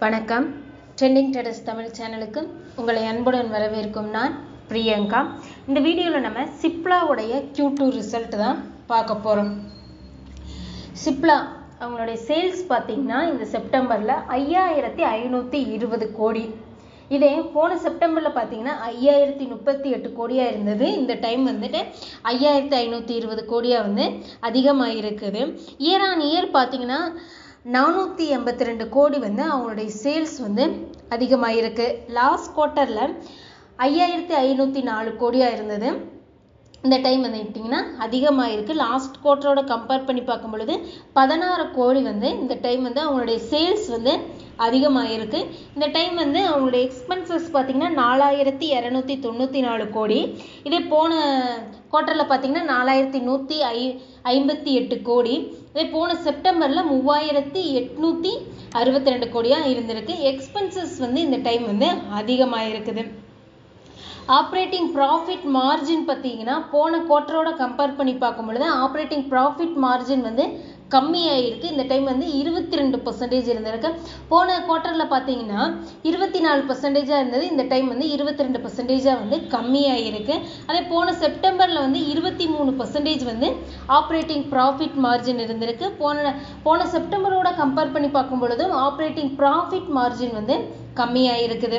வணக்கம் ட்ரெண்டிங் ட்ரெடர்ஸ் தமிழ் சேனலுக்கு உங்களை அன்புடன் வரவேற்கும் நான் பிரியங்கா இந்த வீடியோவில் நம்ம சிப்லாவுடைய Q2 டூ ரிசல்ட் தான் பார்க்க போகிறோம் சிப்லா அவங்களுடைய சேல்ஸ் பார்த்தீங்கன்னா இந்த செப்டம்பரில் ஐயாயிரத்தி ஐநூற்றி இருபது கோடி இதே போன செப்டம்பரில் பார்த்தீங்கன்னா ஐயாயிரத்தி முப்பத்தி எட்டு கோடியாக இருந்தது இந்த டைம் வந்துட்டு ஐயாயிரத்தி ஐநூற்றி இருபது கோடியாக வந்து அதிகமாக இருக்குது இயர் ஆன் இயர் பார்த்தீங்கன்னா நானூற்றி எண்பத்தி ரெண்டு கோடி வந்து அவங்களுடைய சேல்ஸ் வந்து அதிகமாக இருக்கு லாஸ்ட் குவார்ட்டரில் ஐயாயிரத்தி ஐநூற்றி நாலு கோடியாக இருந்தது இந்த டைம் வந்து எடுத்திங்கன்னா அதிகமாக இருக்குது லாஸ்ட் குவார்ட்டரோட கம்பேர் பண்ணி பார்க்கும் பொழுது பதினாறு கோடி வந்து இந்த டைம் வந்து அவங்களுடைய சேல்ஸ் வந்து அதிகமாக இருக்குது இந்த டைம் வந்து அவங்களுடைய எக்ஸ்பென்சஸ் பார்த்தீங்கன்னா நாலாயிரத்தி இரநூத்தி தொண்ணூற்றி நாலு கோடி இதே போன குவார்ட்டரில் பார்த்தீங்கன்னா நாலாயிரத்தி நூற்றி ஐ ஐம்பத்தி எட்டு கோடி இதே போன செப்டம்பரில் மூவாயிரத்தி எட்நூற்றி அறுபத்தி ரெண்டு கோடியாக இருந்திருக்கு எக்ஸ்பென்சஸ் வந்து இந்த டைம் வந்து அதிகமாக இருக்குது ஆப்ரேட்டிங் ப்ராஃபிட் மார்ஜின் பார்த்தீங்கன்னா போன குவார்ட்டரோட கம்பேர் பண்ணி பார்க்கும் பொழுது ஆப்ரேட்டிங் ப்ராஃபிட் மார்ஜின் வந்து கம்மியாக இருக்கு இந்த டைம் வந்து இருபத்தி ரெண்டு பர்சன்டேஜ் இருந்திருக்கு போன குவார்ட்டரில் பார்த்தீங்கன்னா இருபத்தி நாலு பர்சன்டேஜாக இருந்தது இந்த டைம் வந்து இருபத்தி ரெண்டு பர்சன்டேஜாக வந்து கம்மியாக இருக்கு அதே போன செப்டம்பரில் வந்து இருபத்தி மூணு பர்சன்டேஜ் வந்து ஆப்ரேட்டிங் ப்ராஃபிட் மார்ஜின் இருந்திருக்கு போன போன செப்டம்பரோட கம்பேர் பண்ணி பார்க்கும் பொழுதும் ஆப்ரேட்டிங் ப்ராஃபிட் மார்ஜின் வந்து கம்மியாக இருக்குது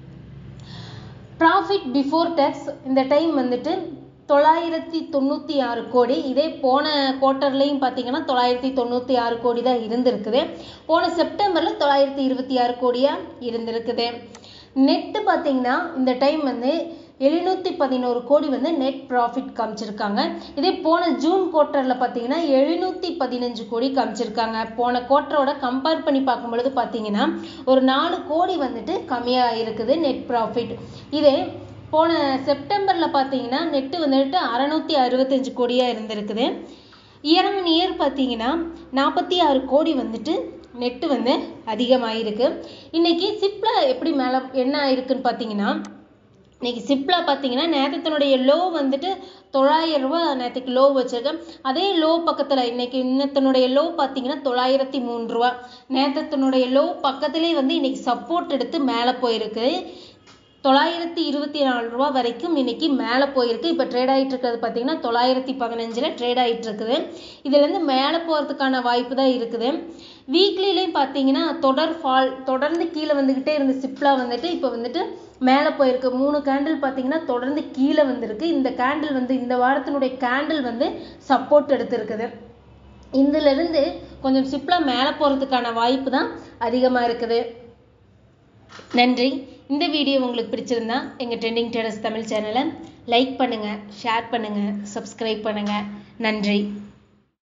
ப்ராஃபிட் பிஃபோர் டேக்ஸ் இந்த டைம் வந்துட்டு தொள்ளாயிரத்தி தொண்ணூற்றி ஆறு கோடி இதே போன குவார்ட்டர்லேயும் பார்த்தீங்கன்னா தொள்ளாயிரத்தி தொண்ணூற்றி ஆறு கோடி தான் இருந்திருக்குது போன செப்டம்பரில் தொள்ளாயிரத்தி இருபத்தி ஆறு கோடியாக இருந்திருக்குது நெட்டு பார்த்தீங்கன்னா இந்த டைம் வந்து எழுநூற்றி பதினோரு கோடி வந்து நெட் ப்ராஃபிட் காமிச்சிருக்காங்க இதே போன ஜூன் குவார்ட்டரில் பார்த்தீங்கன்னா எழுநூற்றி பதினஞ்சு கோடி காமிச்சிருக்காங்க போன குவார்ட்டரோட கம்பேர் பண்ணி பார்க்கும் பொழுது பார்த்தீங்கன்னா ஒரு நாலு கோடி வந்துட்டு கம்மியாக இருக்குது நெட் ப்ராஃபிட் இதே போன செப்டம்பரில் பார்த்தீங்கன்னா நெட்டு வந்துட்டு அறநூற்றி அறுபத்தஞ்சு கோடியாக இருந்திருக்குது இயர் ஆன் இயர் பார்த்தீங்கன்னா நாற்பத்தி ஆறு கோடி வந்துட்டு நெட்டு வந்து அதிகமாக இருக்கு இன்னைக்கு சிப்பில் எப்படி மேலே என்ன ஆயிருக்குன்னு பார்த்தீங்கன்னா இன்னைக்கு சிப்லா பார்த்தீங்கன்னா நேரத்தினுடைய லோ வந்துட்டு தொள்ளாயிரம் ரூபா நேற்றுக்கு லோ வச்சிருக்கேன் அதே லோ பக்கத்தில் இன்னைக்கு இன்னத்தினுடைய லோ பார்த்தீங்கன்னா தொள்ளாயிரத்தி மூணு ரூபா நேற்றத்தினுடைய லோ பக்கத்திலே வந்து இன்னைக்கு சப்போர்ட் எடுத்து மேலே போயிருக்கு தொள்ளாயிரத்தி இருபத்தி நாலு ரூபா வரைக்கும் இன்னைக்கு மேலே போயிருக்கு இப்போ ட்ரேட் ஆகிட்டு இருக்கிறது பார்த்தீங்கன்னா தொள்ளாயிரத்தி பதினஞ்சில் ட்ரேட் ஆகிட்டு இருக்குது இதுலேருந்து மேலே போகிறதுக்கான வாய்ப்பு தான் இருக்குது வீக்லிலையும் பார்த்தீங்கன்னா தொடர் ஃபால் தொடர்ந்து கீழே வந்துக்கிட்டே இருந்த சிப்லா வந்துட்டு இப்போ வந்துட்டு மேலே போயிருக்கு மூணு கேண்டில் பார்த்தீங்கன்னா தொடர்ந்து கீழே வந்திருக்கு இந்த கேண்டில் வந்து இந்த வாரத்தினுடைய கேண்டில் வந்து சப்போர்ட் எடுத்திருக்குது இதுலேருந்து கொஞ்சம் சிப்லா மேலே போகிறதுக்கான வாய்ப்பு தான் அதிகமாக இருக்குது நன்றி இந்த வீடியோ உங்களுக்கு பிடிச்சிருந்தா எங்கள் ட்ரெண்டிங் ட்ரேடர்ஸ் தமிழ் சேனலை லைக் பண்ணுங்கள் ஷேர் பண்ணுங்கள் சப்ஸ்கிரைப் பண்ணுங்கள் நன்றி